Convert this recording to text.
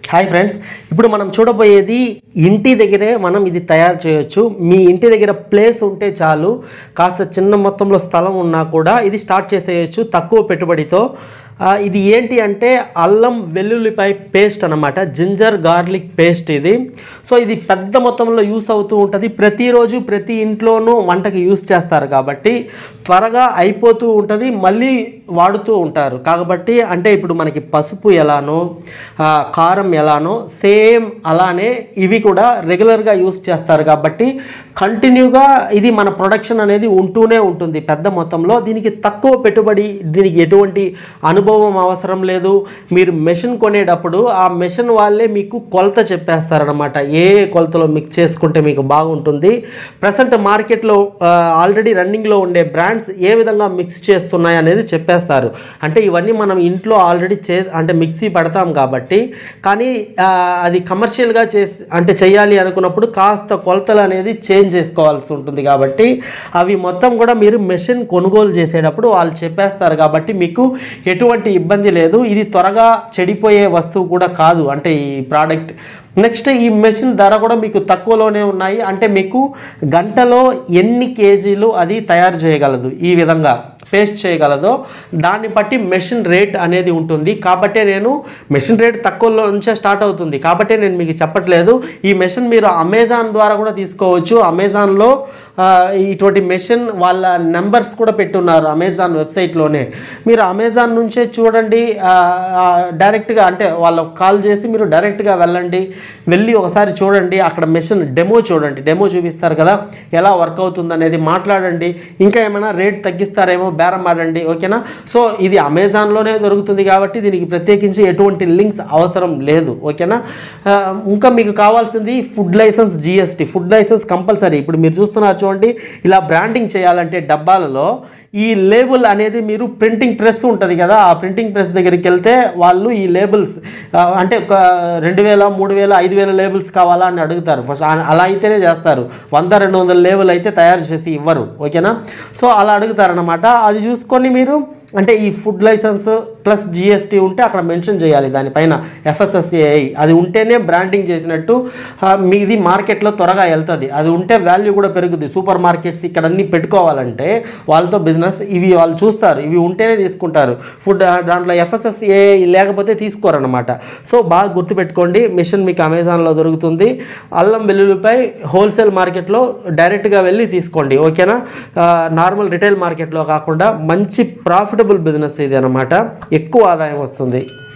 hi friends ఇప్పుడు మనం చూడబోయేది ఇంటి దగ్గరే మనం ఇది తయారు చేయొచ్చు మీ ఇంటి దగ్గర ప్లేస్ ఉంటే చాలు కాస్త చిన్న మొత్తంలో స్థలం ఉన్నా కూడా ఇది స్టార్ట్ చేసేయచ్చు తక్కువ పెట్టుబడితో ఆ, ఇది ఏంటి అంటే అల్లం వెల్లుల్లిపాయ పేస్ట్ అన్నమాట జింజర్ గార్లిక్ పేస్ట్ ఇది సో ఇది పెద్ద మొత్తంలో యూస్ అవుతూ ఉంటుంది ప్రతిరోజు ప్రతి ఇంట్లోనూ వంటకి యూస్ చేస్తారు కాబట్టి త్వరగా అయిపోతూ ఉంటుంది మళ్ళీ వాడుతూ ఉంటారు కాబట్టి అంటే ఇప్పుడు మనకి పసుపు ఎలానో ఆ, కారం ఎలానో సేమ్ అలానే ఇవి కూడా రెగ్యులర్గా యూస్ చేస్తారు కాబట్టి కంటిన్యూగా ఇది మన ప్రొడక్షన్ అనేది ఉంటూనే ఉంటుంది పెద్ద మొత్తంలో దీనికి తక్కువ పెట్టుబడి దీనికి ఎటువంటి అనుభవం అవసరం లేదు మీరు మెషిన్ కొనేటప్పుడు ఆ మెషిన్ వాళ్ళే మీకు కొలత చెప్పేస్తారనమాట ఏ కొలతలో మిక్స్ చేసుకుంటే మీకు బాగుంటుంది ప్రజెంట్ మార్కెట్లో ఆల్రెడీ రన్నింగ్లో ఉండే బ్రాండ్స్ ఏ విధంగా మిక్స్ చేస్తున్నాయి అనేది చెప్పేస్తారు అంటే ఇవన్నీ మనం ఇంట్లో ఆల్రెడీ చే అంటే మిక్సీ పెడతాం కాబట్టి కానీ ఆ, అది కమర్షియల్గా చేసి అంటే చేయాలి అనుకున్నప్పుడు కాస్త కొలతలు అనేది చేంజ్ చేసుకోవాల్సి ఉంటుంది కాబట్టి అవి మొత్తం కూడా మీరు మెషిన్ కొనుగోలు చేసేటప్పుడు వాళ్ళు చెప్పేస్తారు కాబట్టి మీకు ఎటువంటి ఇబ్బంది లేదు ఇది త్వరగా చెడిపోయే వస్తువు కూడా కాదు అంటే ఈ ప్రోడక్ట్ నెక్స్ట్ ఈ మెషిన్ ధర కూడా మీకు తక్కువలోనే ఉన్నాయి అంటే మీకు గంటలో ఎన్ని కేజీలు అది తయారు చేయగలదు ఈ విధంగా పేస్ట్ చేయగలదో దాన్ని బట్టి మెషిన్ రేట్ అనేది ఉంటుంది కాబట్టే నేను మెషిన్ రేట్ తక్కువలో నుంచే స్టార్ట్ అవుతుంది కాబట్టే నేను మీకు చెప్పట్లేదు ఈ మెషిన్ మీరు అమెజాన్ ద్వారా కూడా తీసుకోవచ్చు అమెజాన్లో ఆ, ఇటువంటి మెషిన్ వాళ్ళ నెంబర్స్ కూడా పెట్టున్నారు అమెజాన్ వెబ్సైట్లోనే మీరు అమెజాన్ నుంచే చూడండి ఆ, ఆ, డైరెక్ట్గా అంటే వాళ్ళకి కాల్ చేసి మీరు డైరెక్ట్గా వెళ్ళండి వెళ్ళి ఒకసారి చూడండి అక్కడ మెషిన్ డెమో చూడండి డెమో చూపిస్తారు కదా ఎలా వర్క్ అవుతుంది అనేది మాట్లాడండి ఇంకా ఏమైనా రేట్ తగ్గిస్తారేమో బేరం ఆడండి ఓకేనా సో ఇది అమెజాన్లోనే దొరుకుతుంది కాబట్టి దీనికి ప్రత్యేకించి ఎటువంటి లింక్స్ అవసరం లేదు ఓకేనా ఆ, ఇంకా మీకు కావాల్సింది food licence GST food licence compulsory ఇప్పుడు మీరు చూస్తున్నారు చూడండి ఇలా బ్రాండింగ్ చేయాలంటే డబ్బాలలో ఈ లేబుల్ అనేది మీరు ప్రింటింగ్ ప్రెస్ ఉంటుంది కదా ఆ ప్రింటింగ్ ప్రెస్ దగ్గరికి వెళ్తే వాళ్ళు ఈ లేబుల్స్ అంటే ఒక రెండు వేల మూడు వేల ఐదు వేల లేబుల్స్ కావాలా అని అడుగుతారు ఫస్ట్ అలా అయితేనే చేస్తారు వంద రెండు వందల లేబుల్ అయితే తయారు చేసి ఇవ్వరు ఓకేనా సో అలా అడుగుతారనమాట అది చూసుకొని మీరు అంటే ఈ ఫుడ్ లైసెన్స్ ప్లస్ జిఎస్టీ ఉంటే అక్కడ మెన్షన్ చేయాలి దానిపైన ఎఫ్ఎస్ఎస్ఏఐ అది ఉంటేనే బ్రాండింగ్ చేసినట్టు ఆ, మీది మార్కెట్లో త్వరగా వెళ్తుంది అది ఉంటే వాల్యూ కూడా పెరుగుద్ది సూపర్ మార్కెట్స్ ఇక్కడ అన్ని పెట్టుకోవాలంటే వాళ్ళతో బిజినెస్ ఇవి వాళ్ళు చూస్తారు ఇవి ఉంటేనే తీసుకుంటారు ఫుడ్ ఆ, దాంట్లో ఎఫ్ఎస్ఎస్ఏఐ లేకపోతే తీసుకోరనమాట సో బాగా గుర్తుపెట్టుకోండి మిషన్ మీకు అమెజాన్లో దొరుకుతుంది అల్లం వెల్లుల్లిపై హోల్సేల్ మార్కెట్లో డైరెక్ట్గా వెళ్ళి తీసుకోండి ఓకేనా ఆ, నార్మల్ రిటైల్ మార్కెట్లో కాకుండా మంచి ప్రాఫిటబుల్ బిజినెస్ ఇది అనమాట ఎక్కువ ఆదాయం వస్తుంది